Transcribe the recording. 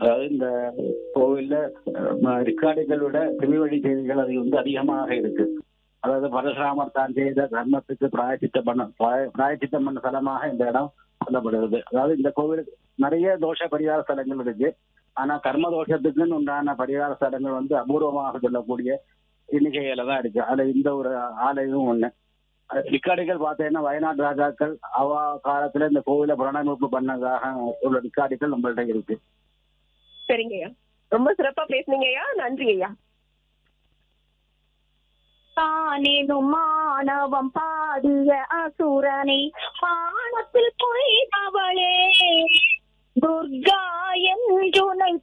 அதாவது இந்த கோவில்ல ரிக்கார்டுகளோட திருவழி செய்திகள் அது வந்து அதிகமாக இருக்கு அதாவது பரசுராமர் தான் செய்த தர்மத்துக்கு பிராயச்சித்தம் பண்ண பிராய- பிராயச்சித்தம் பண்ண ஸ்தலமாக இந்த இடம் சொல்லப்படுகிறது அதாவது இந்த கோவில் நிறைய தோஷ பரிகார ஸ்தலங்கள் இருக்கு ஆனா கர்ம தோஷத்துக்குன்னு உண்டான பரிகார ஸ்தலங்கள் வந்து அபூர்வமாக சொல்லக்கூடிய எண்ணிக்கையில தான் இருக்கு அதுல இந்த ஒரு ஆலயம் ஒண்ணு ரிக்கார்டுகள் பார்த்தீங்கன்னா வயநாடு ராஜாக்கள் அவ காலத்துல இந்த கோவிலை புனரமைப்பு பண்ணதாக உள்ள ரிக்கார்டுகள் நம்மள்ட்ட இருக்கு சரிங்க ஐயா ரொம்ப சிறப்பா பேசுனீங்க ஐயா நன்றி ஐயா தானேனும் மாணவம் பாடிய அசுரனை பானத்தில் பொய்தவளே துர்கா என்றுனை